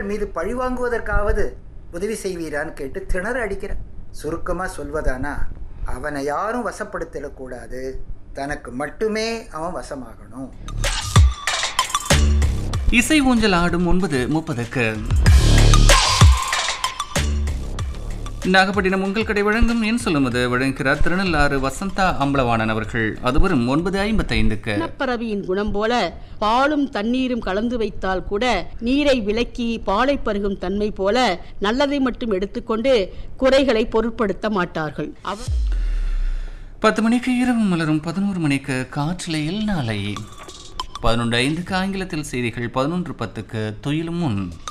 மீது பழிவாங்குவதற்காவது உதவி செய்வீரான்னு கேட்டு திணற அடிக்கிறான் சுருக்கமாக சொல்வதானா அவனை யாரும் வசப்படுத்திடக்கூடாது தனக்கு மட்டுமே அவன் வசமாகணும் இசை ஊஞ்சல் ஆடும் ஒன்பது முப்பதுக்கு நாகப்பட்டினம் உங்கள் கடை வழங்கும் என் சொல்லுமது வழங்குகிறார் திருநள்ளாறு வசந்தா அம்பலவாணன் அவர்கள் அது வரும் ஒன்பது ஐம்பத்தைந்துக்கு வனப்பறவையின் குணம் போல பாலும் தண்ணீரும் கலந்து வைத்தால் கூட நீரை விலக்கி பாலை பருகும் தன்மை போல நல்லதை மட்டும் எடுத்துக்கொண்டு குறைகளை பொருட்படுத்த மாட்டார்கள் அவர் பத்து மணிக்கு இரவு மலரும் பதினோரு மணிக்கு காற்றிலையில் நாளை பதினொன்று ஐந்துக்கு ஆங்கிலத்தில் செய்திகள் பதினொன்று பத்துக்கு துயிலும் முன்